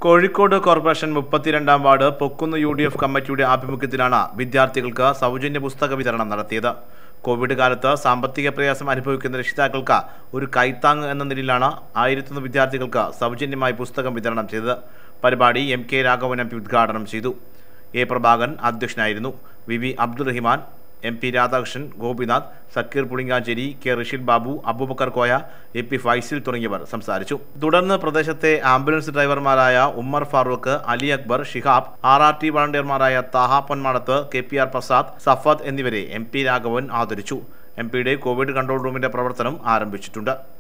Kozhikode corporation മുപ്പത്തിരണ്ടാം ward Pokkunnu U D F കമ്മിറ്റിയുടെ ആഭിമുഖ്യത്തിലാണ് വിദ്യാർത്ഥികൾക്ക് സൗജന്യ പുസ്തക വിതരണം നടത്തിയത് കോവിഡ് കാലത്ത് സാമ്പത്തിക പ്രയാസം അനുഭവിക്കുന്ന രക്ഷിതാക്കൾക്ക് ഒരു കൈത്താങ് എന്ന നിലയിലാണ് ആയിരത്തൊന്ന് വിദ്യാർത്ഥികൾക്ക് സൗജന്യമായി പുസ്തകം വിതരണം ചെയ്തത് പരിപാടി M K Raghavan M P ഉദ്ഘാടനം ചെയ്തു എ പ്രഭാകരൻ അധ്യക്ഷനായിരുന്നു V V Abdurahiman M P Radhakrishnan Gopinath Sakkeer Pulinganchery K Rishid Babu Aboobacker Koya A P Faisil തുടങ്ങിയവർ സംസാരിച്ചു തുടർന്ന് പ്രദേശത്തെ ആംബുലൻസ് ഡ്രൈവർമാരായ Ummer Farooq Ali Akbar Shihab R R T വളണ്ടിയർമാരായ Thaha Ponmadath K P R Prasad Safad എന്നിവരെ എം പി രാഘവൻ ആദരിച്ചു എം പിയുടെ കോവിഡ് കൺട്രോൾ റൂമിന്റെ പ്രവർത്തനം ആരംഭിച്ചിട്ടുണ്ട്